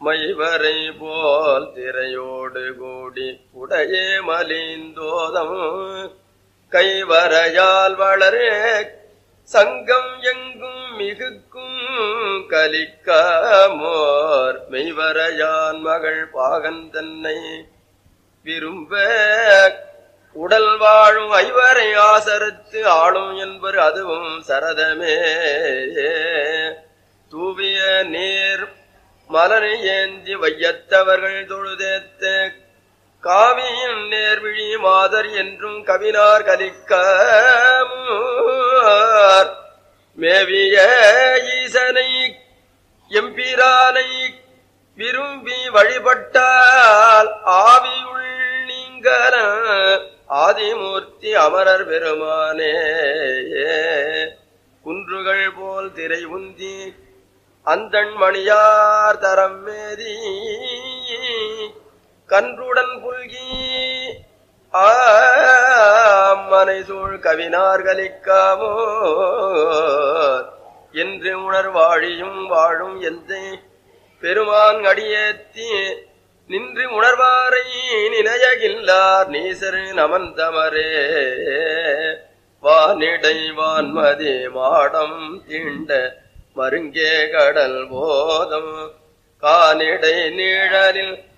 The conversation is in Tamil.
மைவரை போல் திரையோடு கூடி உடையே மலிந்தோதம் கைவரையால் வளரே சங்கம் எங்கும் மிகுக்கும் கலிக்காமோர் மெய்வரையான் மகள் பாகன் தன்னை விரும்ப உடல் வாழும் ஐவரை ஆசரத்து ஆளும் என்பர் அதுவும் சரதமே தூவிய நீர் மலனை ஏந்தி வையத்தவர்கள் தொழுதேத்த காவியின் நேர்விழி மாதர் என்றும் கவினார் கலிக்க மேவிய ஈசனை எம்பிரானை விரும்பி வழிபட்டால் ஆவியுள் நீங்கர ஆதிமூர்த்தி அமரர் பெருமானே குன்றுகள் போல் திரை உந்தி அந்தண் மணியார் தரம் மேதி கன்றுடன் புல்கி ஆமனை சூழ் கவினார் கலிக்காமோ என்று உணர்வாழியும் வாழும் எந்த பெருமான் அடியேத்தி நின்று உணர்வாரை நினையகில்லார் நீசரு நமந்தமரே வானிடை வான்மதி மாடம் தீண்ட மருங்கே கடல் போதம் கானிடை நீழலில்